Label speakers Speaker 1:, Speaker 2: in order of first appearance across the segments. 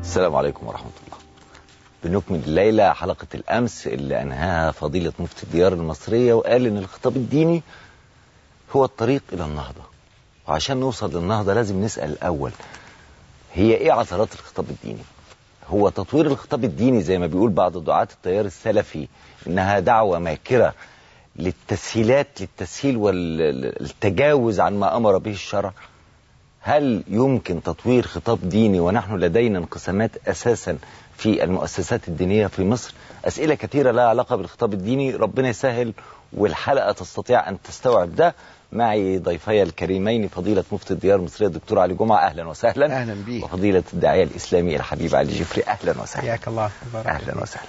Speaker 1: السلام عليكم ورحمة الله بنكمل الليلة حلقة الأمس اللي أنهاها فضيلة مفتي الديار المصرية وقال إن الخطاب الديني هو الطريق إلى النهضة وعشان نوصل للنهضة لازم نسأل الأول هي إيه عثرات الخطاب الديني هو تطوير الخطاب الديني زي ما بيقول بعض دعاة التيار السلفي إنها دعوة ماكرة للتسهيلات للتسهيل والتجاوز عن ما أمر به الشرع هل يمكن تطوير خطاب ديني ونحن لدينا انقسامات أساسا في المؤسسات الدينية في مصر أسئلة كثيرة لها علاقة بالخطاب الديني ربنا يسهل والحلقة تستطيع أن تستوعب ده معي ضيفي الكريمين فضيلة مفتي الديار المصرية الدكتور علي جمعة أهلا وسهلا
Speaker 2: أهلا بيك
Speaker 1: وفضيلة الداعية الإسلامي الحبيب علي جفري أهلا وسهلا
Speaker 3: حياك الله
Speaker 1: أهلا وسهلا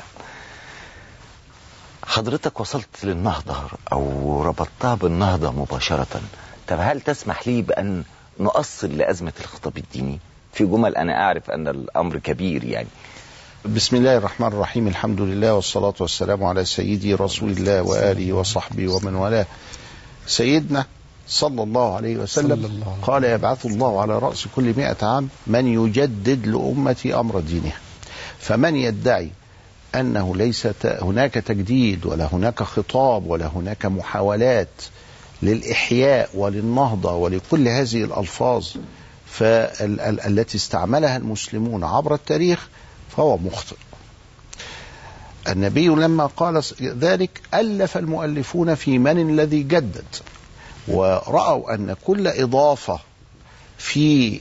Speaker 1: حضرتك وصلت للنهضة أو ربطتها بالنهضة مباشرة طب هل تسمح لي بأن نؤصل لأزمة الخطاب الديني في جمل أنا أعرف أن الأمر كبير يعني
Speaker 2: بسم الله الرحمن الرحيم الحمد لله والصلاة والسلام على سيدي رسول الله وآله وصحبه ومن والاه سيدنا صلى الله عليه وسلم
Speaker 3: الله
Speaker 2: قال يبعث الله على رأس كل مئة عام من يجدد لأمة أمر دينها فمن يدعي أنه ليس هناك تجديد ولا هناك خطاب ولا هناك محاولات للإحياء وللنهضة ولكل هذه الألفاظ التي استعملها المسلمون عبر التاريخ فهو مخطئ النبي لما قال ذلك ألف المؤلفون في من الذي جدد ورأوا أن كل إضافة في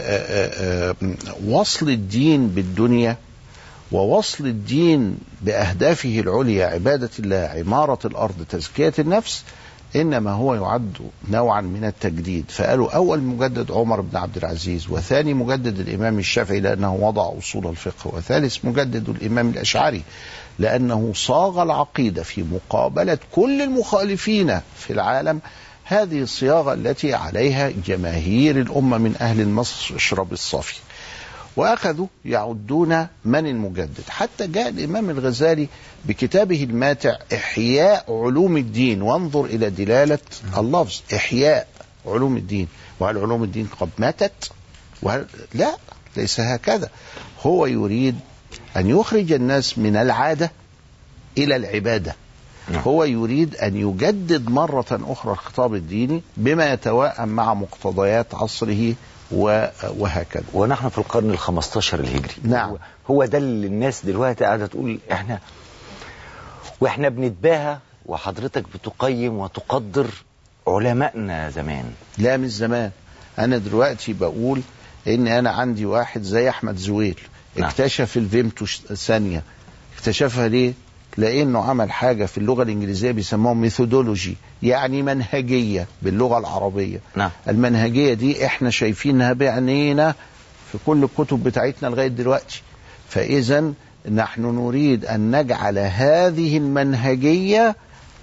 Speaker 2: وصل الدين بالدنيا ووصل الدين بأهدافه العليا عبادة الله عمارة الأرض تزكية النفس إنما هو يعد نوعا من التجديد فقالوا أول مجدد عمر بن عبد العزيز وثاني مجدد الإمام الشافعي لأنه وضع أصول الفقه وثالث مجدد الإمام الأشعري لأنه صاغ العقيدة في مقابلة كل المخالفين في العالم هذه الصياغة التي عليها جماهير الأمة من أهل المشرب الصافي واخذوا يعدون من المجدد حتى جاء الامام الغزالي بكتابه الماتع احياء علوم الدين وانظر الى دلاله اللفظ احياء علوم الدين وهل علوم الدين قد ماتت وهل لا ليس هكذا هو يريد ان يخرج الناس من العاده الى العباده هو يريد أن يجدد مرة أخرى الخطاب الديني بما يتوائم مع مقتضيات عصره وهكذا
Speaker 1: ونحن في القرن ال 15 الهجري
Speaker 2: نعم
Speaker 1: هو ده اللي الناس دلوقتي قاعده تقول احنا واحنا بنتباهى وحضرتك بتقيم وتقدر علمائنا زمان
Speaker 2: لا مش زمان انا دلوقتي بقول ان انا عندي واحد زي احمد زويل
Speaker 1: نعم.
Speaker 2: اكتشف الفيمتو ثانيه اكتشفها ليه لانه عمل حاجه في اللغه الانجليزيه بيسموها ميثودولوجي يعني منهجيه باللغه العربيه
Speaker 1: نعم.
Speaker 2: المنهجيه دي احنا شايفينها بعينينا في كل الكتب بتاعتنا لغايه دلوقتي فاذا نحن نريد ان نجعل هذه المنهجيه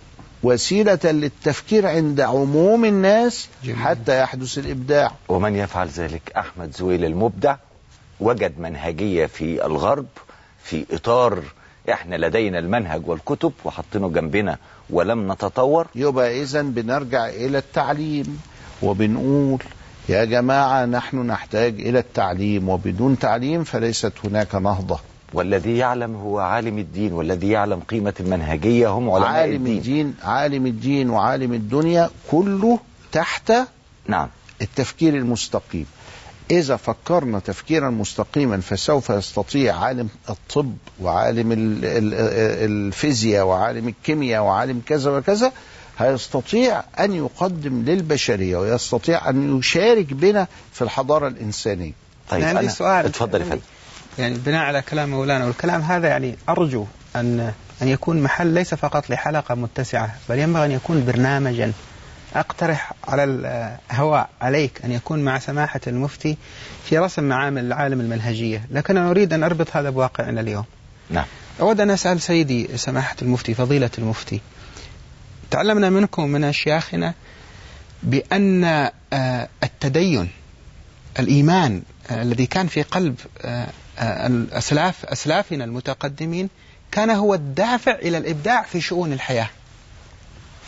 Speaker 2: وسيله للتفكير عند عموم الناس
Speaker 3: جميل.
Speaker 2: حتى يحدث الابداع
Speaker 1: ومن يفعل ذلك احمد زويل المبدع وجد منهجيه في الغرب في اطار احنا لدينا المنهج والكتب وحطينه جنبنا ولم نتطور
Speaker 2: يبقى اذا بنرجع الى التعليم وبنقول يا جماعه نحن نحتاج الى التعليم وبدون تعليم فليست هناك نهضه
Speaker 1: والذي يعلم هو عالم الدين والذي يعلم قيمة المنهجية هم علماء
Speaker 2: عالم
Speaker 1: الدين
Speaker 2: الدين عالم الدين وعالم الدنيا كله تحت
Speaker 1: نعم
Speaker 2: التفكير المستقيم إذا فكرنا تفكيرا مستقيما فسوف يستطيع عالم الطب وعالم ال- ال- الفيزياء وعالم الكيمياء وعالم كذا وكذا هيستطيع أن يقدم للبشرية ويستطيع أن يشارك بنا في الحضارة الإنسانية
Speaker 1: طيب
Speaker 3: أنا عندي
Speaker 1: أنا
Speaker 3: سؤال.
Speaker 1: اتفضل يا فندم
Speaker 3: يعني بناء على كلام مولانا والكلام هذا يعني أرجو أن أن يكون محل ليس فقط لحلقة متسعة بل ينبغي أن يكون برنامجا أقترح على الهواء عليك أن يكون مع سماحة المفتي في رسم معامل العالم المنهجية لكن أنا أريد أن أربط هذا بواقعنا اليوم
Speaker 1: نعم
Speaker 3: أود أن أسأل سيدي سماحة المفتي فضيلة المفتي تعلمنا منكم من أشياخنا بأن آه، التدين الإيمان آه، الذي كان في قلب آه، آه، الأسلاف أسلافنا المتقدمين كان هو الدافع إلى الإبداع في شؤون الحياة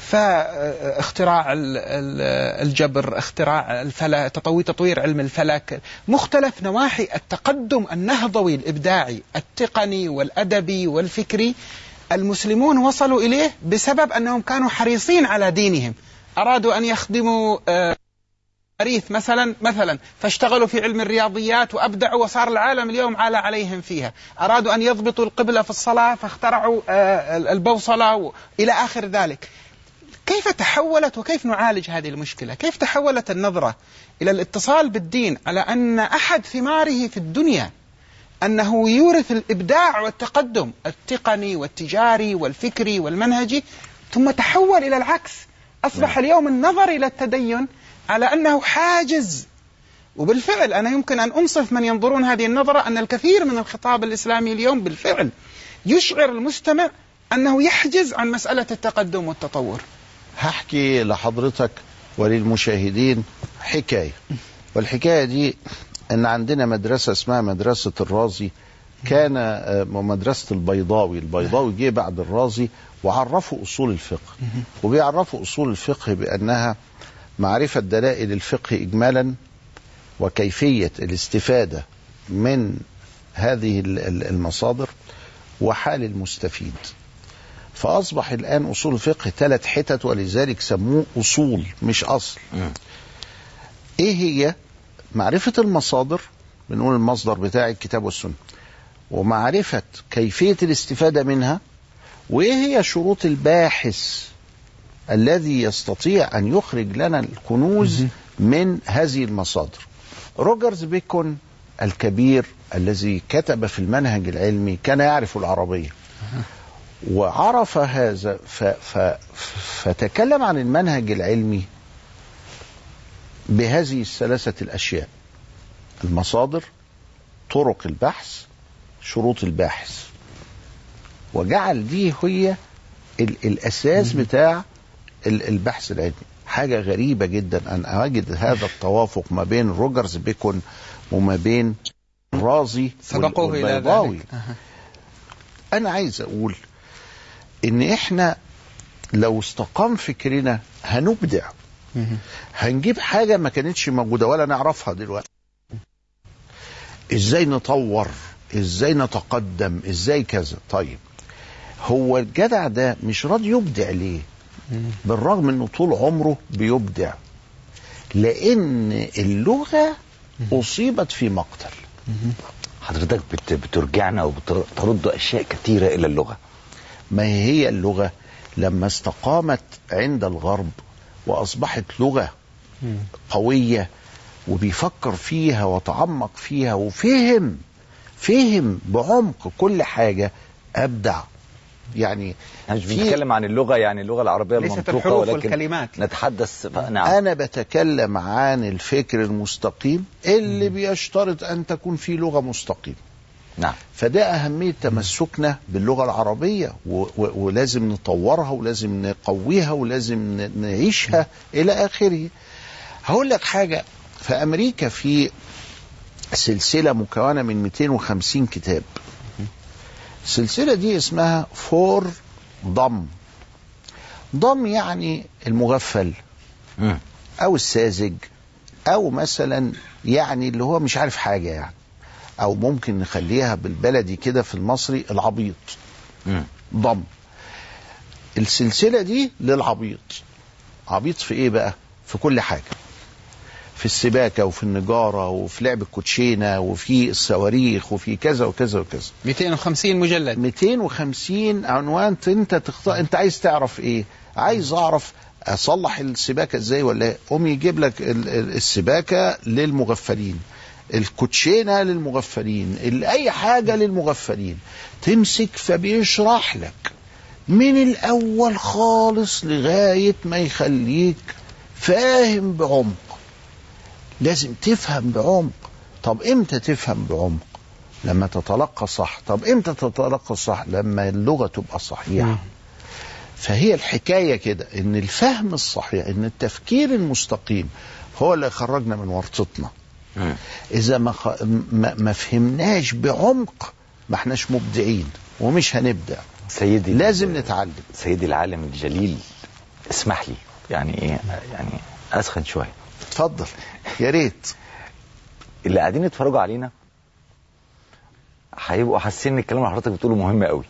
Speaker 3: فاختراع ال- ال- الجبر اختراع الفلك تطوير تطوير علم الفلك مختلف نواحي التقدم النهضوي الإبداعي التقني والأدبي والفكري المسلمون وصلوا إليه بسبب أنهم كانوا حريصين على دينهم أرادوا أن يخدموا آه، مريث مثلا مثلا فاشتغلوا في علم الرياضيات وابدعوا وصار العالم اليوم عالى عليهم فيها، ارادوا ان يضبطوا القبله في الصلاه فاخترعوا آه، البوصله و- الى اخر ذلك. كيف تحولت وكيف نعالج هذه المشكله؟ كيف تحولت النظره الى الاتصال بالدين على ان احد ثماره في الدنيا انه يورث الابداع والتقدم التقني والتجاري والفكري والمنهجي ثم تحول الى العكس اصبح اليوم النظر الى التدين على انه حاجز وبالفعل انا يمكن ان انصف من ينظرون هذه النظره ان الكثير من الخطاب الاسلامي اليوم بالفعل يشعر المستمع انه يحجز عن مساله التقدم والتطور.
Speaker 2: هحكي لحضرتك وللمشاهدين حكاية والحكاية دي ان عندنا مدرسة اسمها مدرسة الرازي كان آه، مدرسة البيضاوي البيضاوي جه بعد الرازي وعرفوا أصول الفقه وبيعرفوا أصول الفقه بأنها معرفة دلائل الفقه إجمالا وكيفية الاستفادة من هذه ال- ال- المصادر وحال المستفيد فأصبح الآن أصول الفقه ثلاث حتت ولذلك سموه أصول مش أصل
Speaker 1: مم.
Speaker 2: إيه هي معرفة المصادر بنقول المصدر بتاع الكتاب والسنة ومعرفة كيفية الاستفادة منها وإيه هي شروط الباحث الذي يستطيع أن يخرج لنا الكنوز من هذه المصادر روجرز بيكون الكبير الذي كتب في المنهج العلمي كان يعرف العربية وعرف هذا ف ف فتكلم عن المنهج العلمي بهذه الثلاثة الأشياء المصادر طرق البحث شروط الباحث وجعل دي هي ال الأساس بتاع ال- البحث العلمي حاجة غريبة جدا أن أجد هذا التوافق ما بين روجرز بيكون وما بين رازي
Speaker 3: سبقوه الى
Speaker 2: والبيضاوي.
Speaker 3: ذلك. أها.
Speaker 2: انا عايز اقول ان احنا لو استقام فكرنا هنبدع
Speaker 3: مهم.
Speaker 2: هنجيب حاجه ما كانتش موجوده ولا نعرفها دلوقتي ازاي نطور ازاي نتقدم ازاي كذا طيب هو الجدع ده مش راضي يبدع ليه
Speaker 3: مم.
Speaker 2: بالرغم انه طول عمره بيبدع لان اللغه اصيبت في مقتل
Speaker 1: حضرتك بت بترجعنا وبترد اشياء كثيره الى اللغه
Speaker 2: ما هي اللغة لما استقامت عند الغرب وأصبحت لغة
Speaker 3: مم.
Speaker 2: قوية وبيفكر فيها وتعمق فيها وفهم فهم بعمق كل حاجة أبدع يعني
Speaker 1: احنا مش
Speaker 2: في-
Speaker 1: بنتكلم عن اللغه يعني اللغه العربيه
Speaker 3: ليست
Speaker 1: المنطوقه
Speaker 3: الحروف
Speaker 1: ولكن
Speaker 3: والكلمات.
Speaker 1: نتحدث نعم
Speaker 2: أنا بتكلم عن الفكر المستقيم اللي بيشترط أن تكون في لغة مستقيمة
Speaker 1: نعم
Speaker 2: فده أهمية تمسكنا باللغة العربية و- و- ولازم نطورها ولازم نقويها ولازم ن- نعيشها إلى آخره هقول لك حاجة في أمريكا في سلسلة مكونة من 250 كتاب السلسلة دي اسمها فور ضم ضم يعني المغفل
Speaker 1: مم.
Speaker 2: او الساذج او مثلا يعني اللي هو مش عارف حاجه يعني او ممكن نخليها بالبلدي كده في المصري العبيط
Speaker 1: مم.
Speaker 2: ضم السلسله دي للعبيط عبيط في ايه بقى في كل حاجه في السباكه وفي النجاره وفي لعب الكوتشينه وفي الصواريخ وفي كذا وكذا وكذا
Speaker 3: 250 مجلد
Speaker 2: 250 عنوان انت تختار انت عايز تعرف ايه عايز اعرف اصلح السباكه ازاي ولا ايه قوم يجيب لك ال- ال- السباكه للمغفلين الكوتشينه للمغفلين ال- اي حاجه للمغفلين تمسك فبيشرح لك من الاول خالص لغايه ما يخليك فاهم بعمق لازم تفهم بعمق طب امتى تفهم بعمق لما تتلقى صح طب امتى تتلقى صح لما اللغه تبقى صحيحه
Speaker 3: مم.
Speaker 2: فهي الحكايه كده ان الفهم الصحيح ان التفكير المستقيم هو اللي يخرجنا من ورطتنا
Speaker 1: مم.
Speaker 2: اذا ما, خ... ما ما فهمناش بعمق ما احناش مبدعين ومش هنبدع
Speaker 1: سيدي
Speaker 2: لازم نتعلم
Speaker 1: سيدي العالم الجليل اسمح لي يعني ايه يعني اسخن شويه
Speaker 2: اتفضل يا ريت
Speaker 1: اللي قاعدين يتفرجوا علينا هيبقوا حاسين ان الكلام اللي حضرتك بتقوله مهم قوي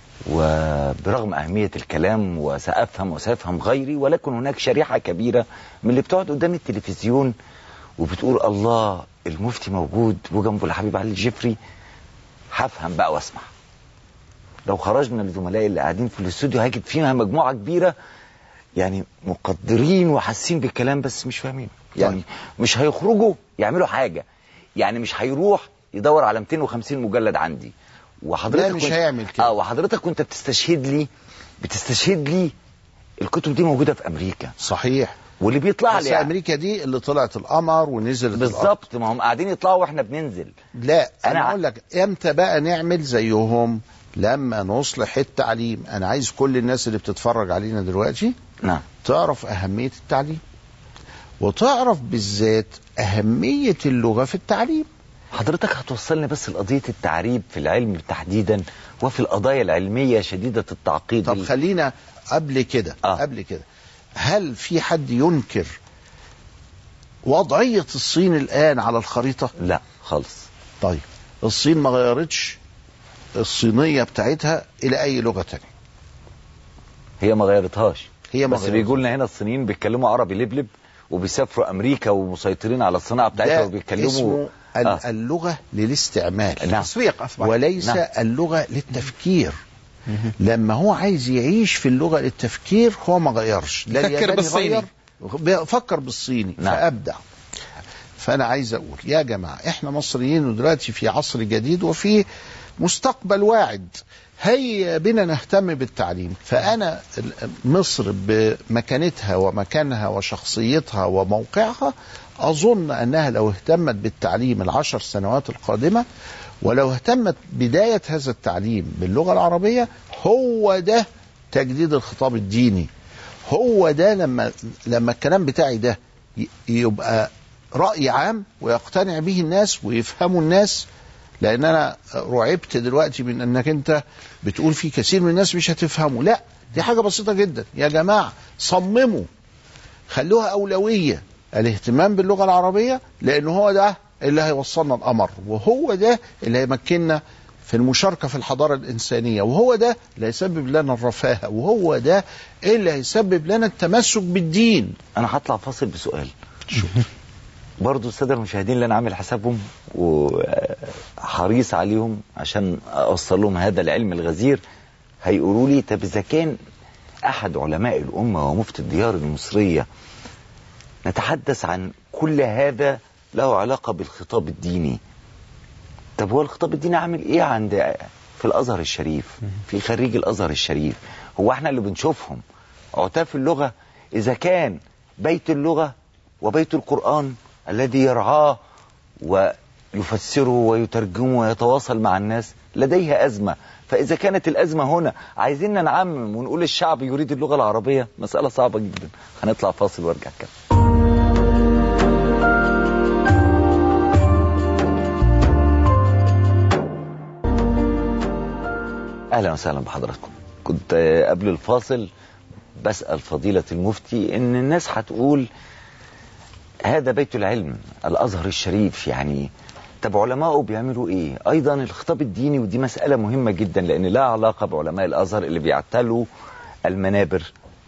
Speaker 1: وبرغم أهمية الكلام وسأفهم وسيفهم غيري ولكن هناك شريحة كبيرة من اللي بتقعد قدام التلفزيون وبتقول الله المفتي موجود وجنبه الحبيب علي الجفري هفهم بقى واسمع لو خرجنا لزملائي اللي قاعدين في الاستوديو هجد فيها مجموعة كبيرة يعني مقدرين وحاسين بالكلام بس مش فاهمين يعني
Speaker 2: طيب.
Speaker 1: مش هيخرجوا يعملوا حاجة يعني مش هيروح يدور على 250 مجلد عندي وحضرتك
Speaker 2: لا، مش
Speaker 1: كنت-
Speaker 2: هيعمل كده.
Speaker 1: اه وحضرتك كنت بتستشهد لي بتستشهد لي الكتب دي موجودة في أمريكا
Speaker 2: صحيح
Speaker 1: واللي بيطلع
Speaker 2: بس
Speaker 1: لي
Speaker 2: امريكا دي اللي طلعت القمر ونزلت الأرض.
Speaker 1: بالظبط ما هم قاعدين يطلعوا واحنا بننزل
Speaker 2: لا
Speaker 1: أنا
Speaker 2: انا
Speaker 1: ع-
Speaker 2: اقول لك امتى بقى نعمل زيهم لما نصلح التعليم انا عايز كل الناس اللي بتتفرج علينا دلوقتي
Speaker 1: نعم
Speaker 2: تعرف اهميه التعليم وتعرف بالذات اهميه اللغه في التعليم
Speaker 1: حضرتك هتوصلني بس لقضية التعريب في العلم تحديدا وفي القضايا العلمية شديدة التعقيد
Speaker 2: طب
Speaker 1: ال-
Speaker 2: خلينا قبل كده
Speaker 1: آه.
Speaker 2: قبل كده هل في حد ينكر وضعيه الصين الان على الخريطه
Speaker 1: لا خالص
Speaker 2: طيب الصين ما غيرتش الصينيه بتاعتها الى اي لغه تانية
Speaker 1: هي ما غيرتهاش
Speaker 2: هي ما
Speaker 1: بس
Speaker 2: غيرتهاش.
Speaker 1: بيقول لنا هنا الصينيين بيتكلموا عربي لبلب وبيسافروا امريكا ومسيطرين على الصناعه بتاعتها
Speaker 2: ده
Speaker 1: وبيتكلموا
Speaker 2: اسمه ال-
Speaker 1: آه.
Speaker 2: اللغه للاستعمال
Speaker 1: نعم.
Speaker 3: تسويق أصبح
Speaker 2: وليس
Speaker 1: نعم.
Speaker 2: اللغه للتفكير لما هو عايز يعيش في اللغه للتفكير هو ما غيرش لا
Speaker 3: يفكر
Speaker 2: الياباني
Speaker 3: بالصيني.
Speaker 2: غير، فكر بالصيني
Speaker 1: نعم.
Speaker 2: فابدع فانا عايز اقول يا جماعه احنا مصريين ودلوقتي في عصر جديد وفي مستقبل واعد هيا بنا نهتم بالتعليم فانا ال- مصر بمكانتها ومكانها وشخصيتها وموقعها اظن انها لو اهتمت بالتعليم العشر سنوات القادمه ولو اهتمت بدايه هذا التعليم باللغه العربيه هو ده تجديد الخطاب الديني هو ده لما لما الكلام بتاعي ده ي- يبقى رأي عام ويقتنع به الناس ويفهموا الناس لأن أنا رعبت دلوقتي من أنك أنت بتقول في كثير من الناس مش هتفهموا لا دي حاجة بسيطة جدا يا جماعة صمموا خلوها أولوية الاهتمام باللغة العربية لأن هو ده اللي هيوصلنا القمر وهو ده اللي هيمكننا في المشاركة في الحضارة الإنسانية وهو ده اللي هيسبب لنا الرفاهة وهو ده اللي هيسبب لنا التمسك بالدين
Speaker 1: انا هطلع فاصل بسؤال برضو الساده المشاهدين اللي انا عامل حسابهم وحريص عليهم عشان اوصل لهم هذا العلم الغزير هيقولوا لي طب اذا كان احد علماء الامه ومفتي الديار المصريه نتحدث عن كل هذا له علاقه بالخطاب الديني طب هو الخطاب الديني عامل ايه عند في الازهر الشريف في خريج الازهر الشريف هو احنا اللي بنشوفهم عتاف اللغه اذا كان بيت اللغه وبيت القران الذي يرعاه ويفسره ويترجمه ويتواصل مع الناس لديه ازمه فاذا كانت الازمه هنا عايزيننا نعمم ونقول الشعب يريد اللغه العربيه مساله صعبه جدا هنطلع فاصل وارجع كده اهلا وسهلا بحضراتكم كنت آه، قبل الفاصل بسال فضيله المفتي ان الناس هتقول هذا بيت العلم الازهر الشريف يعني طب علماءه بيعملوا ايه ايضا الخطاب الديني ودي مساله مهمه جدا لان لها علاقه بعلماء الازهر اللي بيعتلوا المنابر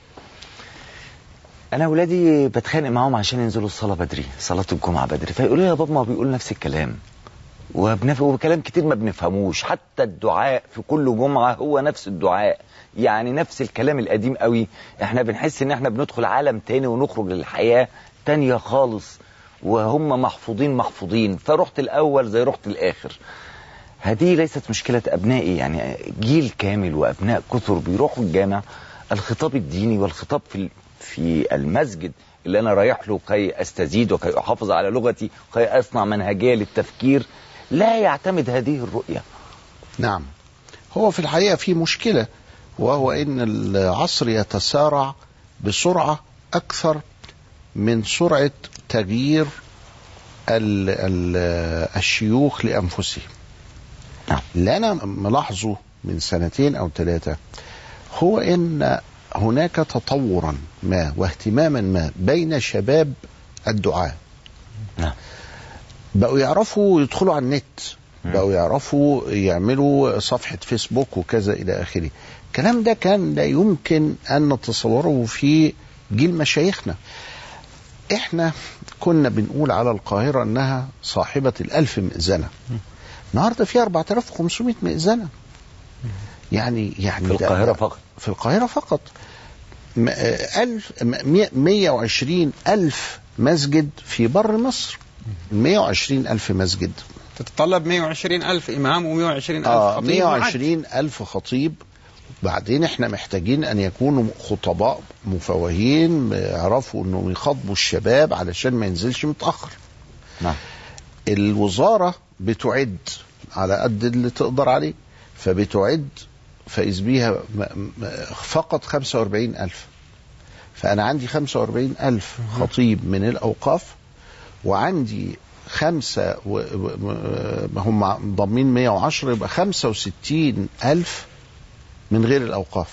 Speaker 1: انا اولادي بتخانق معاهم عشان ينزلوا الصلاه بدري صلاه الجمعه بدري فيقولوا لي يا بابا ما بيقول نفس الكلام وبنف... وكلام كتير ما بنفهموش حتى الدعاء في كل جمعة هو نفس الدعاء يعني نفس الكلام القديم قوي احنا بنحس ان احنا بندخل عالم تاني ونخرج للحياة تانية خالص وهم محفوظين محفوظين فرحت الاول زي رحت الاخر هذه ليست مشكلة ابنائي يعني جيل كامل وابناء كثر بيروحوا الجامع الخطاب الديني والخطاب في ال- في المسجد اللي انا رايح له كي استزيد وكي احافظ على لغتي وكي اصنع منهجيه للتفكير لا يعتمد هذه الرؤيه
Speaker 2: نعم هو في الحقيقة في مشكلة وهو ان العصر يتسارع بسرعة اكثر من سرعة تغيير ال ال الشيوخ لانفسهم
Speaker 1: نعم.
Speaker 2: اللي انا ملاحظه من سنتين او ثلاثة هو ان هناك تطورا ما واهتماما ما بين شباب الدعاة
Speaker 1: نعم
Speaker 2: بقوا يعرفوا يدخلوا على النت
Speaker 1: مم.
Speaker 2: بقوا يعرفوا يعملوا صفحة فيسبوك وكذا إلى آخره الكلام ده كان لا يمكن أن نتصوره في جيل مشايخنا احنا كنا بنقول على القاهرة أنها صاحبة الألف مئذنة النهاردة فيها 4500 مئذنة يعني يعني
Speaker 1: في
Speaker 2: ده-
Speaker 1: القاهرة
Speaker 2: ده-
Speaker 1: فقط
Speaker 2: في القاهرة فقط م- آه، ألف م- مية- 120 ألف مسجد في بر مصر 120 ألف مسجد
Speaker 3: تتطلب 120 ألف إمام و120 ألف
Speaker 2: آه
Speaker 3: خطيب
Speaker 2: 120 ألف خطيب بعدين احنا محتاجين ان يكونوا خطباء مفوهين يعرفوا انهم يخاطبوا الشباب علشان ما ينزلش متاخر
Speaker 1: نعم
Speaker 2: الوزاره بتعد على قد اللي تقدر عليه فبتعد فإذ بيها م- م- فقط 45 ألف فأنا عندي 45 ألف خطيب من الأوقاف وعندي خمسة و... و... م- هم ضامنين 110 يبقى 65 ألف من غير الأوقاف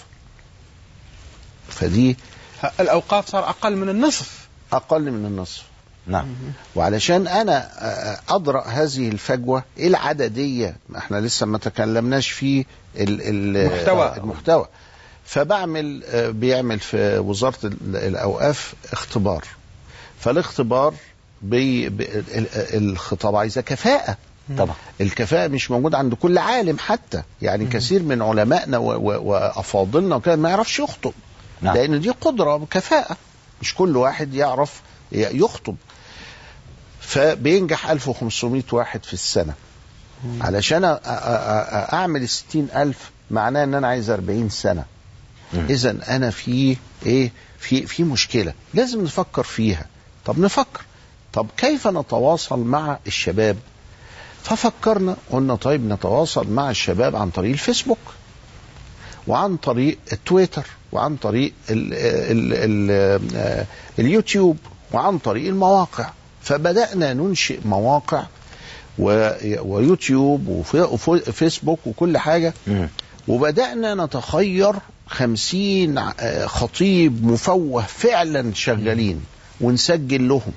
Speaker 2: فدي
Speaker 3: الأوقاف صار أقل من النصف
Speaker 2: أقل من النصف
Speaker 1: نعم
Speaker 2: وعلشان انا ادرا هذه الفجوه العدديه احنا لسه ما تكلمناش في ال- ال-
Speaker 3: المحتوى.
Speaker 2: المحتوى فبعمل آه، بيعمل في وزاره ال- الاوقاف اختبار فالاختبار بي بي- ال- ال- الخطاب عايزه كفاءه
Speaker 1: طبعا
Speaker 2: الكفاءة مش موجودة عند كل عالم حتى يعني كثير من علمائنا و- و- وأفاضلنا وكده ما يعرفش يخطب
Speaker 1: نعم
Speaker 2: لأن دي قدرة وكفاءة مش كل واحد يعرف ي- يخطب فبينجح 1500 واحد في السنة علشان أ- أ- أ- أعمل 60 ألف معناه أن أنا عايز 40 سنة
Speaker 1: مم.
Speaker 2: إذا أنا في إيه في في مشكلة لازم نفكر فيها طب نفكر طب كيف نتواصل مع الشباب ففكرنا قلنا طيب نتواصل مع الشباب عن طريق الفيسبوك وعن طريق التويتر وعن طريق ال ال ال ال اليوتيوب وعن طريق المواقع فبدأنا ننشئ مواقع و- ويوتيوب وفي- وفيسبوك وكل حاجة
Speaker 1: مم.
Speaker 2: وبدأنا نتخير خمسين ع- خطيب مفوه فعلا شغالين ونسجل لهم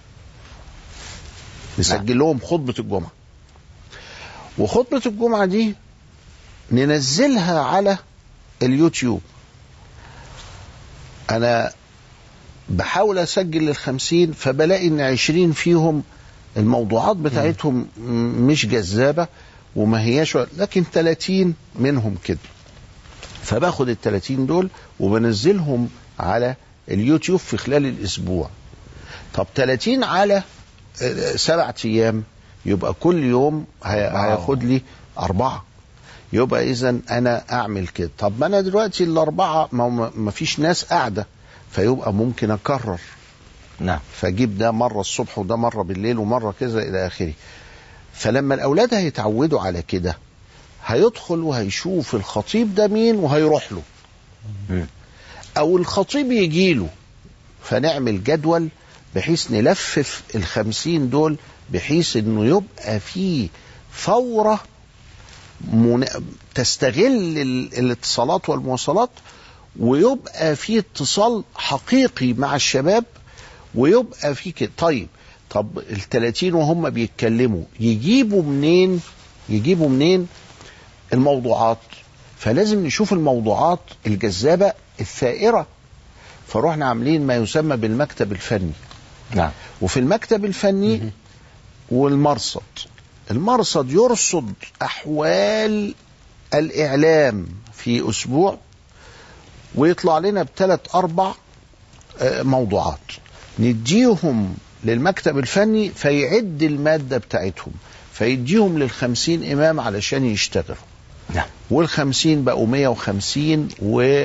Speaker 2: نسجل لهم خطبة الجمعة وخطبة الجمعة دي ننزلها على اليوتيوب أنا بحاول أسجل للخمسين فبلاقي إن عشرين فيهم الموضوعات بتاعتهم م- مش جذابة وما هياش لكن 30 منهم كده فباخد ال 30 دول وبنزلهم على اليوتيوب في خلال الاسبوع طب 30 على آه، سبعة ايام يبقى كل يوم هي-
Speaker 1: أربعة.
Speaker 2: هياخد لي اربعه يبقى اذا انا اعمل كده طب ما انا دلوقتي الاربعه ما, هو ما ما فيش ناس قاعده فيبقى ممكن اكرر
Speaker 1: نعم
Speaker 2: فاجيب ده مره الصبح وده مره بالليل ومره كذا الى اخره فلما الاولاد هيتعودوا على كده هيدخل وهيشوف الخطيب ده مين وهيروح له
Speaker 1: مم.
Speaker 2: او الخطيب يجي له فنعمل جدول بحيث نلفف الخمسين دول بحيث انه يبقى فيه فورة من... تستغل ال... الاتصالات والمواصلات ويبقى في اتصال حقيقي مع الشباب ويبقى في كده طيب طب التلاتين وهم بيتكلموا يجيبوا منين يجيبوا منين الموضوعات فلازم نشوف الموضوعات الجذابة الثائرة فروحنا عاملين ما يسمى بالمكتب الفني
Speaker 1: نعم
Speaker 2: وفي المكتب الفني والمرصد المرصد يرصد أحوال الإعلام في أسبوع ويطلع لنا بثلاث أربع آه، موضوعات نديهم للمكتب الفني فيعد المادة بتاعتهم فيديهم للخمسين إمام علشان يشتغلوا
Speaker 1: نعم
Speaker 2: والخمسين بقوا مية وخمسين و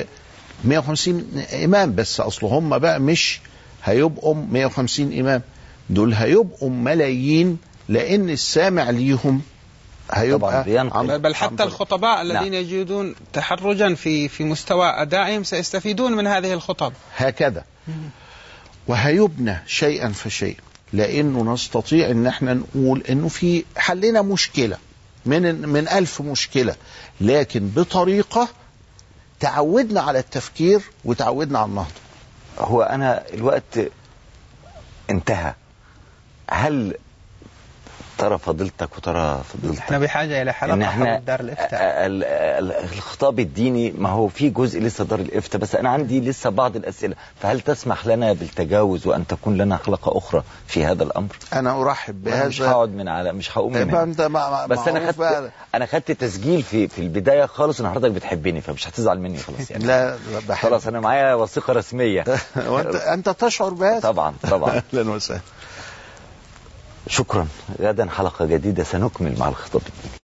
Speaker 2: 150 إمام بس أصل هم بقى مش هيبقوا 150 إمام دول هيبقوا ملايين لأن السامع ليهم
Speaker 1: طبعاً
Speaker 2: هيبقى
Speaker 1: بينقل.
Speaker 2: عن-
Speaker 3: بل, بل
Speaker 2: عن
Speaker 3: حتى
Speaker 2: طريق-
Speaker 3: الخطباء الذين يجدون تحرجا في في مستوى أدائهم سيستفيدون من هذه الخطب
Speaker 2: هكذا وهيبنى شيئا فشيئا لانه نستطيع ان احنا نقول انه في حلنا مشكله من من ألف مشكله لكن بطريقه تعودنا على التفكير وتعودنا على النهضه
Speaker 1: هو انا الوقت انتهى هل ترى فضيلتك وترى فضيلتك
Speaker 3: احنا بحاجه الى
Speaker 1: ان
Speaker 3: حلقه
Speaker 1: احنا
Speaker 3: حول دار الافتاء
Speaker 1: ال- ال- الخطاب الديني ما هو في جزء لسه دار الافتاء بس انا عندي لسه بعض الاسئله فهل تسمح لنا بالتجاوز وان تكون لنا حلقه اخرى في هذا الامر
Speaker 2: انا ارحب
Speaker 1: أنا مش
Speaker 2: بهذا
Speaker 1: هقعد من على مش هقوم من
Speaker 2: يبقى
Speaker 1: هنا.
Speaker 2: انت ما ما
Speaker 1: بس انا
Speaker 2: معروف
Speaker 1: خدت
Speaker 2: بقى-
Speaker 1: انا خدت تسجيل في في البدايه خالص ان حضرتك بتحبني فمش هتزعل مني خلاص يعني
Speaker 2: لا لا، بحب
Speaker 1: خلاص انا معايا وثيقه رسميه
Speaker 2: وانت انت تشعر بهذا
Speaker 1: طبعا طبعا
Speaker 2: اهلا وسهلا
Speaker 1: شكرا غدا حلقه جديده سنكمل مع الخطاب الديني